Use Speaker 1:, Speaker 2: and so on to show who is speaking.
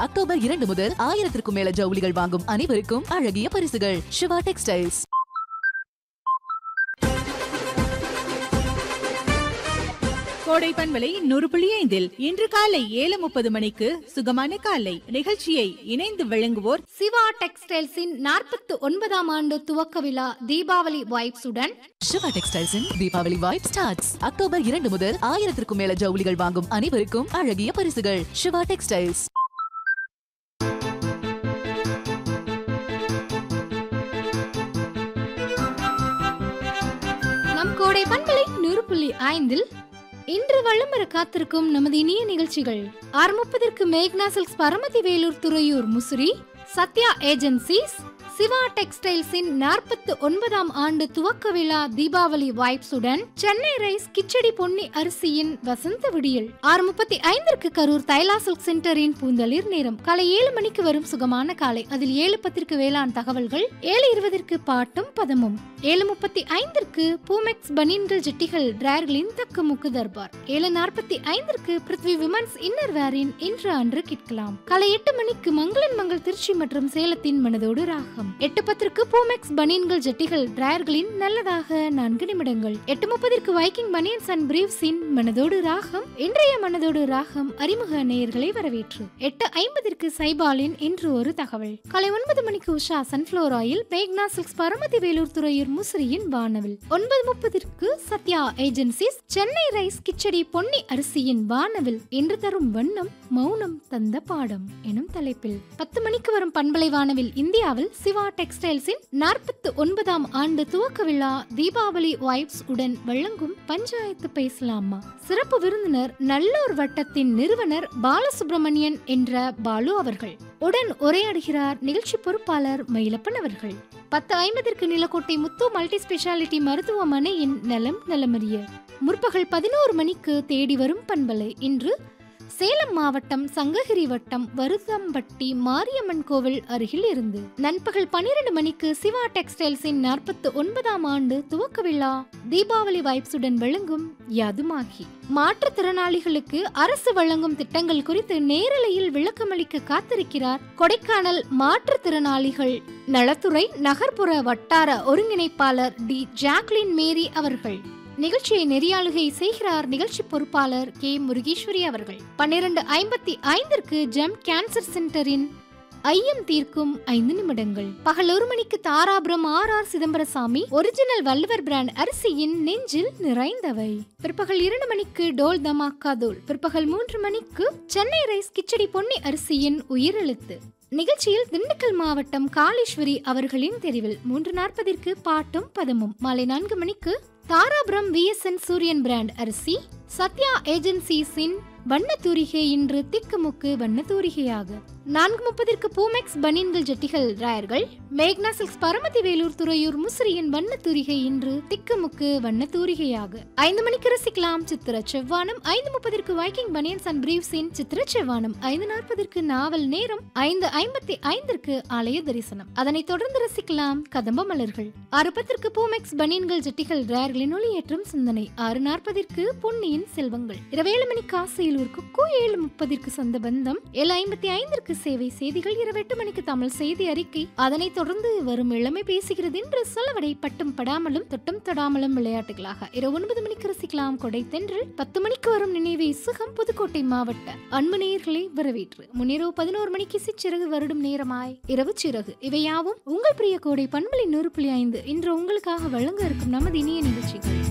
Speaker 1: October இரண்டு முதல் ஆயிரத்திற்கும் மேல ஜவுளிகள் வாங்கும் அனைவருக்கும் அழகிய பரிசுகள் சிவா டெக்ஸ்டைல்ஸ்
Speaker 2: கோடை பண்பலை நூறு புள்ளி ஐந்தில் இன்று காலை ஏழு முப்பது மணிக்கு சுகமான காலை நிகழ்ச்சியை இணைந்து வழங்குவோர்
Speaker 3: சிவா டெக்ஸ்டைல்ஸின் நாற்பத்து ஒன்பதாம் ஆண்டு துவக்க விழா தீபாவளி வைப்ஸுடன்
Speaker 1: சிவா டெக்ஸ்டைல்ஸின் தீபாவளி வைப் ஸ்டார்ட்ஸ் அக்டோபர் இரண்டு முதல் ஆயிரத்திற்கும் மேல ஜவுளிகள் வாங்கும் அனைவருக்கும் அழகிய பரிசுகள் சிவா டெக்ஸ்டைல்ஸ்
Speaker 3: நம் கோடை பண்பலை நூறு புள்ளி ஐந்தில் இன்று வளம் வர காத்திருக்கும் நமது இனிய நிகழ்ச்சிகள் ஆறு முப்பதற்கு மேக்னா சில்க்ஸ் பரமதி வேலூர் துறையூர் முசிறி சத்யா ஏஜென்சிஸ் சிவா டெக்ஸ்டைல்ஸின் நாற்பத்து ஒன்பதாம் ஆண்டு துவக்க விழா தீபாவளி வைப்ஸுடன் சென்னை ரைஸ் கிச்சடி பொன்னி அரிசியின் வசந்த விடியல் ஆறு முப்பத்தி ஐந்திற்கு கரூர் தைலா சில்க் சென்டரின் பூந்தளிர் நேரம் காலை ஏழு மணிக்கு வரும் சுகமான காலை அதில் ஏழு பத்திற்கு வேளாண் தகவல்கள் ஏழு இருபதற்கு பாட்டும் பதமும் ஏழு முப்பத்தி ஐந்திற்கு பூமெக்ஸ் பனியன்கள் ஜெட்டிகள் டிராயர்களின் தக்கு முக்கு தர்பார் ஏழு நாற்பத்தி ஐந்திற்கு பிருத்வி விமன்ஸ் இன்னர் வேரின் இன்று அன்று கேட்கலாம் காலை எட்டு மணிக்கு மங்களன் மங்கள் திருச்சி மற்றும் சேலத்தின் மனதோடு ராகம் எட்டு பத்திற்கு பூமெக்ஸ் பனியன்கள் ஜெட்டிகள் டிராயர்களின் நல்லதாக நான்கு நிமிடங்கள் எட்டு முப்பதற்கு வைக்கிங் பனியன்ஸ் அண்ட் பிரீவ்ஸின் மனதோடு ராகம் இன்றைய மனதோடு ராகம் அறிமுக நேயர்களை வரவேற்று எட்டு ஐம்பதற்கு சைபாலின் இன்று ஒரு தகவல் காலை ஒன்பது மணிக்கு உஷா சன்ஃபிளவர் ஆயில் மேக்னா சில்க்ஸ் பரமதி வேலூர் துறையூர் முசிறியின் வானவில் ஒன்பது முப்பதற்கு சத்யா ஏஜென்சிஸ் சென்னை ரைஸ் கிச்சடி பொன்னி அரிசியின் வானவில் இன்று தரும் வண்ணம் மௌனம் தந்த பாடம் எனும் தலைப்பில் பத்து மணிக்கு வரும் பண்பலை வானவில் இந்தியாவில் சிவா டெக்ஸ்டைல்ஸின் நாற்பத்து ஒன்பதாம் ஆண்டு துவக்க விழா தீபாவளி வைப்ஸ் உடன் வழங்கும் பஞ்சாயத்து பேசலாமா சிறப்பு விருந்தினர் நல்லூர் வட்டத்தின் நிறுவனர் பாலசுப்ரமணியன் என்ற பாலு அவர்கள் உடன் உரையாடுகிறார் நிகழ்ச்சி பொறுப்பாளர் மயிலப்பன் அவர்கள் பத்து ஐம்பதற்கு நிலக்கோட்டை முத்து மல்டி ஸ்பெஷாலிட்டி மருத்துவமனையின் நலம் நலமறிய முற்பகல் பதினோரு மணிக்கு தேடி வரும் பண்பலை இன்று சேலம் மாவட்டம் சங்ககிரி வட்டம் வருதம்பட்டி மாரியம்மன் கோவில் அருகில் இருந்து நண்பகல் பனிரெண்டு மணிக்கு சிவா டெக்ஸ்டைல்ஸின் நாற்பத்து ஒன்பதாம் ஆண்டு துவக்க விழா தீபாவளி வைப்ஸுடன் வழங்கும் யாதுமாகி மாற்றுத்திறனாளிகளுக்கு அரசு வழங்கும் திட்டங்கள் குறித்து நேரலையில் விளக்கமளிக்க காத்திருக்கிறார் கொடைக்கானல் மாற்றுத்திறனாளிகள் நலத்துறை நகர்ப்புற வட்டார ஒருங்கிணைப்பாளர் டி ஜாக்லின் மேரி அவர்கள் நிகழ்ச்சியை நெறியாளுகை செய்கிறார் நிகழ்ச்சி பொறுப்பாளர் கே முருகேஸ்வரி அவர்கள் பன்னிரண்டு ஐம்பத்தி ஐந்திற்கு ஜெம் கேன்சர் சென்டரின் ஐயம் தீர்க்கும் ஐந்து நிமிடங்கள் பகல் ஒரு மணிக்கு Dharapuram R R Chidambarasamy original Valluvar brand அரிசியின் நெஞ்சில் நிறைந்தவை பிற்பகல் இரண்டு மணிக்கு டோல் தமாக்கா தோல் பிற்பகல் மூன்று மணிக்கு சென்னை ரைஸ் கிச்சடி பொன்னி அரிசியின் உயிரெழுத்து நிகழ்ச்சியில் திண்டுக்கல் மாவட்டம் காளீஸ்வரி அவர்களின் தெரிவில் மூன்று நாற்பதிற்கு பாட்டும் பதமும் மாலை நான்கு மணிக்கு தாராபுரம் விஎஸ்என் சூரியன் பிராண்ட் அரிசி சத்யா ஏஜென்சிஸின் வண்ண தூரிகை இன்று திக்குமுக்கு வண்ண தூரிகையாக நான்கு முப்பதிற்கு பூமெக்ஸ் பனியன்கள் ஜெட்டிகள் ராயர்கள் மேக்னா சில்க்ஸ் பரமதி வேலூர் துறையூர் முசிறியின் வண்ண தூரிகை இன்று திக்குமுக்கு வண்ண தூரிகையாக ஐந்து மணிக்கு ரசிக்கலாம் சித்திர செவ்வானம் ஐந்து முப்பதிற்கு வைக்கிங் பனியன்ஸ் அண்ட் பிரீவ்ஸின் சித்திர செவ்வானம் ஐந்து நாற்பதற்கு நாவல் நேரம் ஐந்து ஐம்பத்தி ஐந்திற்கு ஆலய தரிசனம் அதனைத் தொடர்ந்து ரசிக்கலாம் கதம்ப மலர்கள் ஆறு பத்திற்கு பூமெக்ஸ் பனியன்கள் ஜெட்டிகள் ரேர்களின் ஒளியேற்றும் சிந்தனை ஆறு நாற்பதிற்கு பொன்னியின் செல்வங்கள் இரவேழு மணிக்கு ஆசையில் ஒரு குக்கு ஏழு முப்பதிற்கு சொந்த பந்தம் ஏழு ஐம்பத்தி ஐந்திற்கு சேவை செய்திகள் இரவு எட்டு மணிக்கு தமிழ் செய்தி அறிக்கை அதனைத் தொடர்ந்து வரும் இளமை பேசுகிறது என்று சொல்லவடை பட்டும் படாமலும் தொட்டும் தொடாமலும் விளையாட்டுகளாக இரவு ஒன்பது மணிக்கு ரசிக்கலாம் கொடை தென்றல் பத்து மணிக்கு வரும் நினைவை சுகம் புதுக்கோட்டை மாவட்ட அன்பு நேயர்களை வரவேற்று முன்னிரவு பதினோரு மணிக்கு சிச்சிறகு வருடும் நேரமாய் இரவு சிறகு இவையாவும் உங்கள் பிரிய கோடை பண்பலை நூறு புள்ளி ஐந்து இன்று உங்களுக்காக வழங்க இருக்கும் நமது இனிய நிகழ்ச்சிகள்